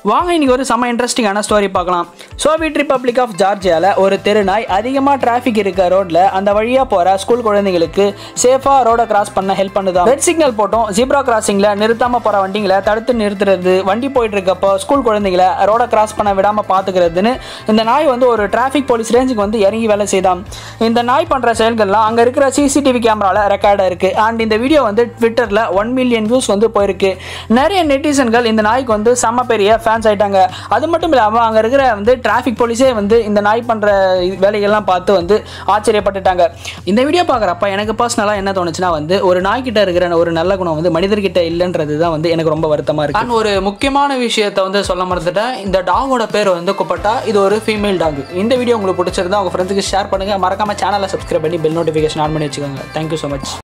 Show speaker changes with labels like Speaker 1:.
Speaker 1: வாங்க இன்னைக்கு ஒரு செம்ம இன்ட்ரெஸ்டிங்கான ஸ்டோரி பார்க்கலாம் சோவியட் ரிப்பப்ளிக் ஆஃப் ஜார்ஜியாவில் ஒரு தெருநாய் அதிகமாக டிராஃபிக் இருக்க ரோட்ல அந்த வழியாக போகிற ஸ்கூல் குழந்தைங்களுக்கு சேஃபாக ரோடை கிராஸ் பண்ண ஹெல்ப் பண்ணுதான் ரெட் சிக்னல் போட்டும் ஜீப்ரா கிராசிங்கில் நிறுத்தாமல் போகிற வண்டிங்களை தடுத்து நிறுத்துறது வண்டி போயிட்டு இருக்கப்போ ஸ்கூல் குழந்தைங்களை ரோடை கிராஸ் பண்ண விடாமல் பார்த்துக்கிறதுன்னு இந்த நாய் வந்து ஒரு டிராஃபிக் போலீஸ் ரேஞ்சுக்கு வந்து இறங்கி வேலை செய்தான் இந்த நாய் பண்ணுற செயல்கள்லாம் அங்கே இருக்கிற சிசிடிவி கேமராவில் ரெக்கார்டாக இருக்குது அண்ட் இந்த வீடியோ வந்து ட்விட்டரில் ஒன் மில்லியன் வியூஸ் வந்து போயிருக்கு நிறைய நெட்டிசன்கள் இந்த நாய்க்கு வந்து செம்ம பெரிய ஃபேன்ஸ் ஆயிட்டாங்க அது மட்டும் இல்லாமல் அங்கே இருக்கிற வந்து டிராஃபிக் போலீஸே வந்து இந்த நாய் பண்ணுற வேலைகள்லாம் பார்த்து வந்து ஆச்சரியப்பட்டுட்டாங்க இந்த வீடியோ பார்க்குறப்ப எனக்கு பர்சனலாக என்ன தோணுச்சுன்னா வந்து ஒரு நாய்கிட்ட இருக்கிற ஒரு நல்ல குணம் வந்து மனிதர்கிட்ட இல்லைன்றது தான் வந்து எனக்கு ரொம்ப வருத்தமாக இருக்கு அண்ட் ஒரு முக்கியமான விஷயத்தை வந்து சொல்ல மறந்துட்டேன் இந்த டாகோட பேர் வந்து குப்பட்டா இது ஒரு ஃபீமேல் டாக் இந்த வீடியோ உங்களுக்கு பிடிச்சிருந்தா உங்கள் ஃப்ரெண்ட்ஸுக்கு ஷேர் பண்ணுங்கள் மறக்காம சேனலை சப்ஸ்கிரைப் பண்ணி பெல் நோட்டிஃபிகேஷன் ஆன் பண்ணி வச்சுக்கோங்க தேங்க்யூ ஸோ மச்